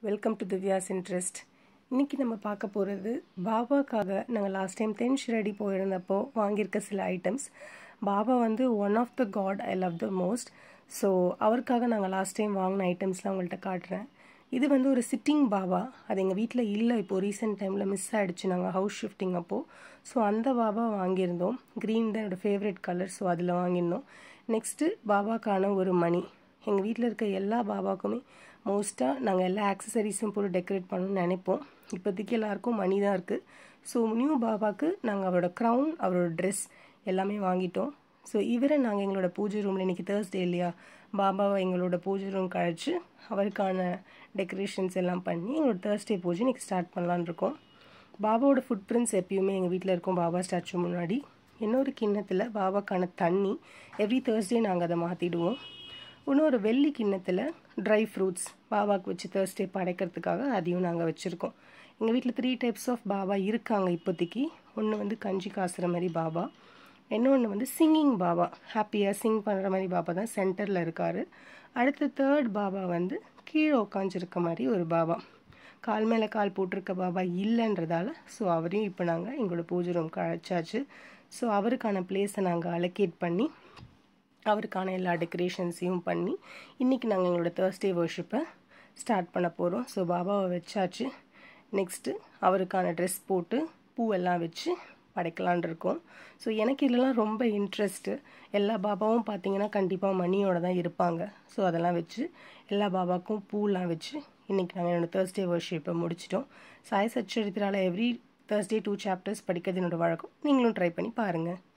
welcome to Divya's interest இன்றைக்கி நம்ம பார்க்க போகிறது பாபாக்காக நாங்கள் லாஸ்ட் டைம் தென் ஷிரடி போயிருந்தப்போ வாங்கியிருக்க சில ஐட்டம்ஸ் பாபா வந்து one of the God I love the most so அவருக்காக நாங்கள் லாஸ்ட் டைம் வாங்கின ஐட்டம்ஸ்லாம் உங்கள்கிட்ட காட்டுறேன் இது வந்து ஒரு சிட்டிங் பாபா அது எங்கள் வீட்டில் இல்லை இப்போது ரீசெண்ட் டைமில் மிஸ் ஆகிடுச்சு நாங்கள் ஹவுஸ் ஷிஃப்டிங் அப்போது ஸோ அந்த பாபா வாங்கியிருந்தோம் க்ரீன் தான் என்னோடய ஃபேவரட் கலர் ஸோ அதில் வாங்கியிருந்தோம் நெக்ஸ்ட்டு பாபாக்கான ஒரு மணி எங்கள் வீட்டில் இருக்க எல்லா பாபாக்குமே மோஸ்ட்டாக நாங்கள் எல்லா ஆக்சசரிஸும் போட்டு டெக்கரேட் பண்ணணும்னு நினைப்போம் இப்போதைக்கு எல்லாருக்கும் மணி தான் இருக்குது ஸோ நியூ பாபாக்கு நாங்கள் அவரோட க்ரௌன் அவரோட ட்ரெஸ் எல்லாமே வாங்கிட்டோம் ஸோ இவரை நாங்கள் எங்களோட பூஜை ரூமில் இன்றைக்கி தேர்ஸ்டே இல்லையா பாபாவை எங்களோட பூஜை ரூம் கழிச்சு அவருக்கான டெக்கரேஷன்ஸ் எல்லாம் பண்ணி எங்களோட தேர்ஸ்டே பூஜை இன்றைக்கி ஸ்டார்ட் பண்ணலான்னு இருக்கோம் பாபாவோட ஃபுட் பிரிண்ட்ஸ் எப்பயுமே எங்கள் வீட்டில் இருக்கும் பாபா ஸ்டாச்சு முன்னாடி இன்னொரு கிண்ணத்தில் பாபாக்கான தண்ணி எவ்ரி தேர்ஸ்டே நாங்கள் அதை மாற்றிடுவோம் இன்னொரு வெள்ளி கிண்ணத்தில் ட்ரை ஃப்ரூட்ஸ் பாபாவுக்கு வச்சு தேர்ஸ்டே படைக்கிறதுக்காக அதையும் நாங்கள் வச்சுருக்கோம் எங்கள் வீட்டில் த்ரீ டைப்ஸ் ஆஃப் பாபா இருக்காங்க இப்போதைக்கு ஒன்று வந்து கஞ்சி காசுற மாதிரி பாபா இன்னொன்று வந்து சிங்கிங் பாபா ஹாப்பியாக சிங் பண்ணுற மாதிரி பாபா தான் சென்டரில் இருக்கார் அடுத்த தேர்ட் பாபா வந்து கீழே உட்காந்துருக்க மாதிரி ஒரு பாபா கால் மேலே கால் போட்டிருக்க பாபா இல்லைன்றதால ஸோ அவரையும் இப்போ நாங்கள் எங்களோட பூஜை ரூம்க்கு அழைச்சாச்சு ஸோ அவருக்கான பிளேஸை நாங்கள் அலோகேட் பண்ணி அவருக்கான எல்லா டெக்கரேஷன்ஸையும் பண்ணி இன்றைக்கி நாங்கள் எங்களோட தேர்ஸ்டே வர்ஷிப்பை ஸ்டார்ட் பண்ண போகிறோம் ஸோ பாபாவை வச்சாச்சு நெக்ஸ்ட்டு அவருக்கான ட்ரெஸ் போட்டு பூவெல்லாம் வச்சு படைக்கலான் இருக்கோம் ஸோ எனக்கு இதெல்லாம் ரொம்ப இன்ட்ரெஸ்ட்டு எல்லா பாபாவும் பார்த்தீங்கன்னா கண்டிப்பாக மணியோட தான் இருப்பாங்க ஸோ அதெல்லாம் வச்சு எல்லா பாபாவுக்கும் பூலாம் வச்சு இன்றைக்கி நாங்கள் என்னோடய தேர்ஸ்டே வர்ஷிப்பை முடிச்சிட்டோம் சாய் சச்சரித்திரால எவ்ரி தேர்ஸ்டே டூ சாப்டர்ஸ் படிக்கிறது என்னோடய வழக்கம் நீங்களும் ட்ரை பண்ணி பாருங்கள்